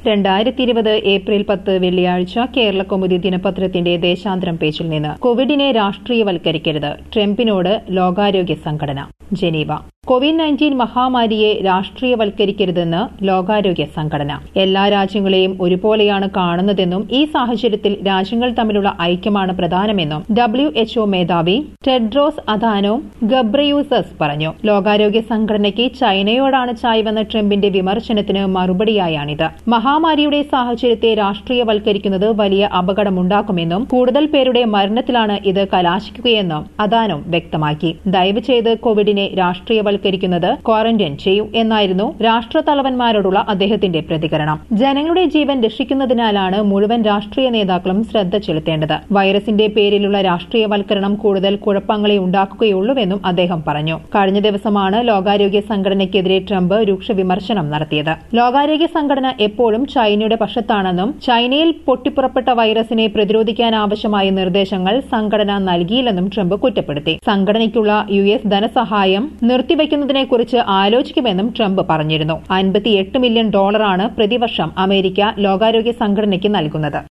രണ്ടായിരത്തി ഇരുപത് ഏപ്രിൽ പത്ത് വെള്ളിയാഴ്ച കേരള കൗമുദി ദിനപത്രത്തിന്റെ ദേശാന്തരം പേജിൽ നിന്ന് കോവിഡിനെ രാഷ്ട്രീയവൽക്കരിക്കരുത് ട്രംപിനോട് ലോകാരോഗ്യ സംഘടന ജനീവ കോവിഡ് നയൻറ്റീൻ മഹാമാരിയെ രാഷ്ട്രീയവൽക്കരിക്കരുതെന്ന് ലോകാരോഗ്യ സംഘടന എല്ലാ രാജ്യങ്ങളെയും ഒരുപോലെയാണ് കാണുന്നതെന്നും ഈ സാഹചര്യത്തിൽ രാജ്യങ്ങൾ തമ്മിലുള്ള ഐക്യമാണ് പ്രധാനമെന്നും ഡബ്ല്യു എച്ച്ഒ മേധാവി ടെഡ്രോസ് അദാനോ ഗബ്രയൂസസ് പറഞ്ഞു ലോകാരോഗ്യ സംഘടനയ്ക്ക് ചൈനയോടാണ് ചായ്വെന്ന ട്രംപിന്റെ വിമർശനത്തിന് മറുപടിയായാണിത് മഹാമാരിയുടെ സാഹചര്യത്തെ രാഷ്ട്രീയവൽക്കരിക്കുന്നത് വലിയ അപകടമുണ്ടാക്കുമെന്നും കൂടുതൽ പേരുടെ മരണത്തിലാണ് ഇത് കലാശിക്കുകയെന്നും അദാനോ വ്യക്തമാക്കി ദയവ് ചെയ്ത് കോവിഡിനെ രാഷ്ട്രീയവൽക്കരിക്കുന്നത് ക്വാറന്റൈൻ ചെയ്യൂ എന്നായിരുന്നു രാഷ്ട്രതലവന്മാരോടുള്ള അദ്ദേഹത്തിന്റെ പ്രതികരണം ജനങ്ങളുടെ ജീവൻ രക്ഷിക്കുന്നതിനാലാണ് മുഴുവൻ രാഷ്ട്രീയ നേതാക്കളും ശ്രദ്ധ ചെലുത്തേണ്ടത് വൈറസിന്റെ പേരിലുള്ള രാഷ്ട്രീയവൽക്കരണം കൂടുതൽ കുഴപ്പങ്ങളെ ഉണ്ടാക്കുകയുള്ളൂവെന്നും അദ്ദേഹം പറഞ്ഞു കഴിഞ്ഞ ദിവസമാണ് ലോകാരോഗ്യ സംഘടനയ്ക്കെതിരെ ട്രംപ് രൂക്ഷ വിമർശനം നടത്തിയത് ലോകാരോഗ്യ സംഘടന എപ്പോഴും ചൈനയുടെ പക്ഷത്താണെന്നും ചൈനയിൽ പൊട്ടിപ്പുറപ്പെട്ട വൈറസിനെ പ്രതിരോധിക്കാൻ ആവശ്യമായ നിർദ്ദേശങ്ങൾ സംഘടന നൽകിയില്ലെന്നും ട്രംപ് കുറ്റപ്പെടുത്തി സംഘടനയ്ക്കുള്ള യു എസ് ധനസഹായം നിർത്തിവെക്കുന്നതിനെക്കുറിച്ച് ആലോചിക്കുമെന്നും ട്രംപ് പറഞ്ഞിരുന്നു അൻപത്തിയെട്ട് മില്യൺ ഡോളറാണ് പ്രതിവർഷം അമേരിക്ക ലോകാരോഗ്യ സംഘടനയ്ക്ക് നൽകുന്നത്